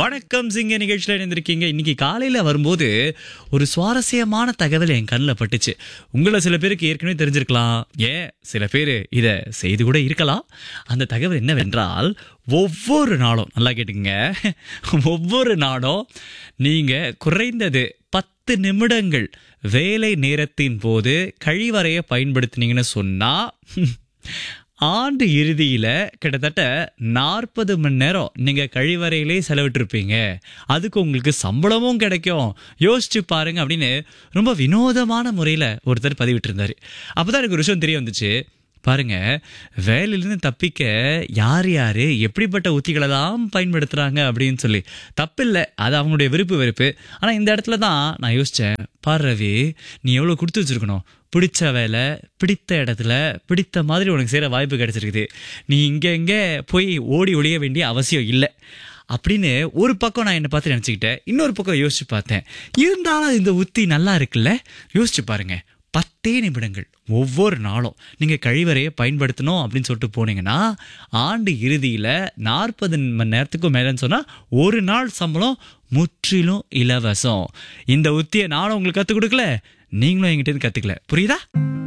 வணக்கம் சிங்க நிகழ்ச்சியில் இணைந்திருக்கீங்க இன்னைக்கு காலையில் வரும்போது ஒரு சுவாரஸ்யமான தகவல் என் கண்ணில் பட்டுச்சு உங்களை சில பேருக்கு ஏற்கனவே தெரிஞ்சிருக்கலாம் ஏன் சில பேர் இதை செய்து கூட இருக்கலாம் அந்த தகவல் என்னவென்றால் ஒவ்வொரு நாளும் நல்லா கேட்டுங்க ஒவ்வொரு நாளும் நீங்கள் குறைந்தது பத்து நிமிடங்கள் வேலை நேரத்தின் போது கழிவறையை பயன்படுத்தினீங்கன்னு சொன்னால் ஆண்டு இறுதியில் கிட்டத்தட்ட நாற்பது மணி நேரம் நீங்கள் கழிவறையிலே செலவிட்டிருப்பீங்க அதுக்கு உங்களுக்கு சம்பளமும் கிடைக்கும் யோசிச்சு பாருங்க அப்படின்னு ரொம்ப வினோதமான முறையில் ஒருத்தர் பதிவிட்டிருந்தாரு அப்போ தான் எனக்கு ஒரு விஷயம் தெரிய வந்துச்சு பாருங்க வேலையிலேருந்து தப்பிக்க யார் யார் எப்படிப்பட்ட உத்திகளை தான் பயன்படுத்துகிறாங்க அப்படின்னு சொல்லி தப்பில்லை அது அவங்களுடைய விருப்பு வெறுப்பு ஆனால் இந்த இடத்துல தான் நான் யோசித்தேன் பாரு ரவி நீ எவ்வளோ கொடுத்து வச்சிருக்கணும் பிடிச்ச வேலை பிடித்த இடத்துல பிடித்த மாதிரி உனக்கு செய்கிற வாய்ப்பு கிடைச்சிருக்குது நீ இங்கே இங்கே போய் ஓடி ஒழிய வேண்டிய அவசியம் இல்லை அப்படின்னு ஒரு பக்கம் நான் என்னை பார்த்து நினச்சிக்கிட்டேன் இன்னொரு பக்கம் யோசிச்சு பார்த்தேன் இருந்தாலும் இந்த உத்தி நல்லா இருக்குல்ல யோசிச்சு பாருங்க பத்தே நிமிடங்கள் ஒவ்வொரு நாளும் நீங்கள் கழிவறையை பயன்படுத்தணும் அப்படின்னு சொல்லிட்டு போனீங்கன்னா ஆண்டு இறுதியில் நாற்பது மணி நேரத்துக்கும் மேலேன்னு சொன்னால் ஒரு நாள் சம்பளம் முற்றிலும் இலவசம் இந்த உத்தியை நானும் உங்களுக்கு கற்றுக் கொடுக்கல நீங்களும் என்கிட்ட இருந்து கற்றுக்கல புரியுதா